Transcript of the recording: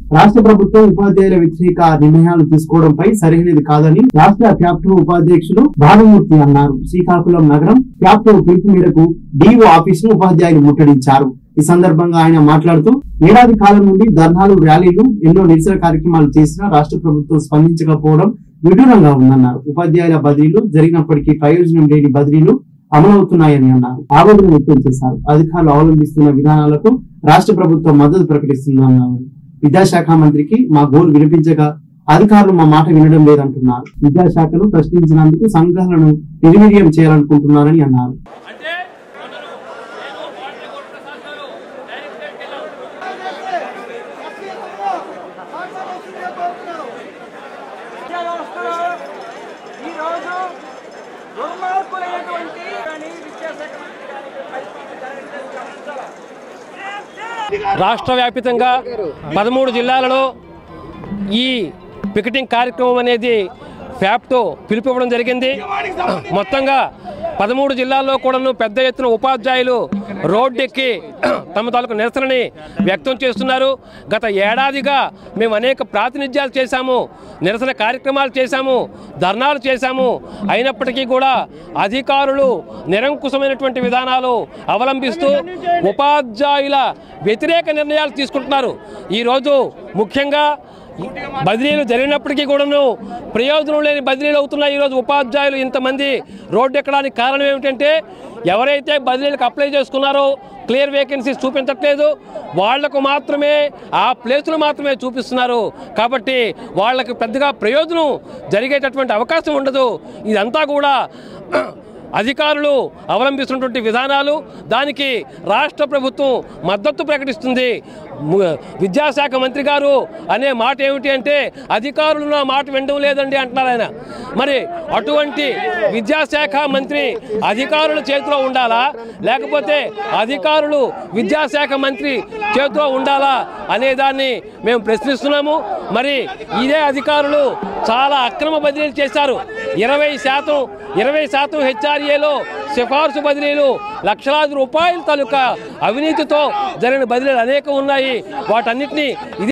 రాష్ట్ర ప్రభుత్వం ఉపాధ్యాయుల వ్యతిరేక నిర్ణయాలు తీసుకోవడంపై సరైనది కాదని రాష్ట్ర క్యాప్టో ఉపాధ్యక్షులు భానుమూర్తి అన్నారు శ్రీకాకుళం నగరం క్యాప్టో పిలుపు మేరకు డిఓ ఆఫీసును ఉపాధ్యాయులు ముట్టడించారు ఈ సందర్భంగా ఆయన మాట్లాడుతూ ఏడాది కాలం నుండి ధర్నాలు ర్యాలీలు ఎన్నో నిరసన కార్యక్రమాలు చేసినా రాష్ట్ర ప్రభుత్వం స్పందించకపోవడం విడ్డూరంగా ఉందన్నారు ఉపాధ్యాయుల బదిలీలు జరిగినప్పటికీ ప్రయోజనం లేని బదిలీలు అమలవుతున్నాయని అన్నారు ఆవేదన వ్యక్తం చేశారు అధికారులు అవలంబిస్తున్న విధానాలకు రాష్ట్ర ప్రభుత్వం మద్దతు ప్రకటిస్తుందన్నారు విద్యాశాఖ మంత్రికి మా గోల్ వినిపించగా అధికారులు మా మాట వినడం లేదంటున్నారు విద్యాశాఖను ప్రశ్నించినందుకు సంఘాలను నిర్వీర్యం చేయాలనుకుంటున్నారని అన్నారు అంటే కొందరు ఏదో పార్టీ కొట్టిన సంస్థలు డైరెక్ట్గా వెళ్ళారు విద్యా వ్యవస్థలో ఈరోజు దుర్మార్గులైనటువంటి కానీ విద్యాశాఖ మంత్రి కానీ పరిస్థితి జరగట్లేదు గమనించాలి రాష్ట్ర వ్యాపితంగా పదమూడు జిల్లాలలో ఈ పికెటింగ్ కార్యక్రమం అనేది ఫ్యాప్తో పిలుపువ్వడం జరిగింది మొత్తంగా పదమూడు జిల్లాల్లో కూడాను పెద్ద ఎత్తున ఉపాధ్యాయులు రోడ్డెక్కి తమ తాలూకు నిరసనని వ్యక్తం చేస్తున్నారు గత ఏడాదిగా మేము అనేక ప్రాతినిధ్యాలు చేశాము నిరసన కార్యక్రమాలు చేశాము ధర్నాలు చేశాము అయినప్పటికీ కూడా అధికారులు నిరంకుశమైనటువంటి విధానాలు అవలంబిస్తూ ఉపాధ్యాయుల వ్యతిరేక నిర్ణయాలు తీసుకుంటున్నారు ఈరోజు ముఖ్యంగా బదిలీలు జరిగినప్పటికీ కూడాను ప్రయోజనం లేని బదిలీలు అవుతున్నాయి ఈరోజు ఉపాధ్యాయులు ఇంతమంది రోడ్డు ఎక్కడానికి కారణం ఏమిటంటే ఎవరైతే బదిలీలకు అప్లై చేసుకున్నారో క్లియర్ వేకెన్సీస్ చూపించట్లేదు వాళ్లకు మాత్రమే ఆ ప్లేసులు మాత్రమే చూపిస్తున్నారు కాబట్టి వాళ్ళకి పెద్దగా ప్రయోజనం జరిగేటటువంటి అవకాశం ఉండదు ఇదంతా కూడా అధికారులు అవలంబిస్తున్నటువంటి విధానాలు దానికి రాష్ట్ర ప్రభుత్వం మద్దతు ప్రకటిస్తుంది ము- విద్యాశాఖ మంత్రి గారు అనే మాట ఏమిటి అంటే అధికారులు నా మాట వినడం లేదండి అంటున్నారు ఆయన మరి అటువంటి విద్యాశాఖ మంత్రి అధికారుల చేతిలో ఉండాలా లేకపోతే అధికారులు విద్యాశాఖ మంత్రి చేతిలో ఉండాలా అనే దాన్ని మేము ప్రశ్నిస్తున్నాము మరి ఇదే అధికారులు చాలా అక్రమ బదిలీలు చేశారు ఇరవై శాతం ఇరవై శాతం హెచ్ఆర్ఏలో సిఫార్సు బదిలీలు లక్షలాది రూపాయల తాలూకా అవినీతితో జరిగిన బదిలీలు అనేకం ఉన్నాయి వాటన్నిటినీ ఇది